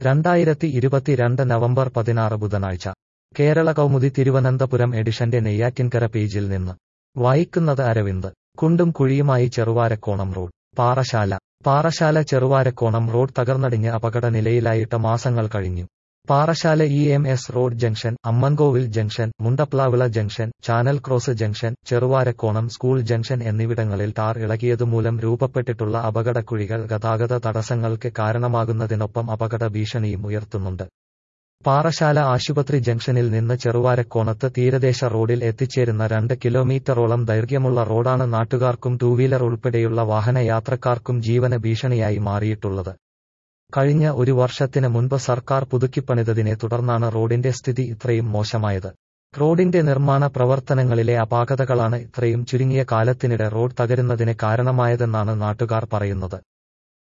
രണ്ടായിരത്തി ഇരുപത്തിരണ്ട് നവംബർ പതിനാറ് ബുധനാഴ്ച കേരള കൗമുദി തിരുവനന്തപുരം എഡിഷന്റെ നെയ്യാറ്റിൻകര പേജിൽ നിന്ന് വായിക്കുന്നത് അരവിന്ദ് കുണ്ടും കുഴിയുമായി ചെറുവാരക്കോണം റോഡ് പാറശാല പാറശാല ചെറുവാരക്കോണം റോഡ് തകർന്നടിഞ്ഞ് അപകട നിലയിലായിട്ട് മാസങ്ങൾ കഴിഞ്ഞു Parassala E M S road junction Ammankovil junction Mundaplavila junction channel cross junction Cheruvarakkonam school junction എന്നിവിടങ്ങളിൽ ടാർ ഇളകിയതുമൂലം രൂപപ്പെട്ടിട്ടുള്ള അപകടക്കുഴികൾ ഗതാഗത തടസ്സങ്ങൾക്ക് കാരണമാകുന്നതിനൊപ്പം അപകട ഭീഷണിയും ഉയർത്തുന്നുണ്ട് പാറശാല ആശുപത്രി ജംഗ്ഷനിൽ നിന്ന് ചെറുവാരക്കോണത്ത് തീരദേശ റോഡിൽ എത്തിച്ചേരുന്ന രണ്ട് കിലോമീറ്ററോളം ദൈർഘ്യമുള്ള റോഡാണ് നാട്ടുകാർക്കും ടൂവീലർ ഉൾപ്പെടെയുള്ള വാഹനയാത്രക്കാർക്കും ജീവന ഭീഷണിയായി മാറിയിട്ടുള്ളത് കഴിഞ്ഞ ഒരു വർഷത്തിന് മുൻപ് സർക്കാർ പുതുക്കിപ്പണിതതിനെ തുടർന്നാണ് റോഡിന്റെ സ്ഥിതി ഇത്രയും മോശമായത് റോഡിന്റെ നിർമ്മാണ പ്രവർത്തനങ്ങളിലെ അപാകതകളാണ് ഇത്രയും ചുരുങ്ങിയ കാലത്തിനിടെ റോഡ് തകരുന്നതിന് കാരണമായതെന്നാണ് നാട്ടുകാർ പറയുന്നത്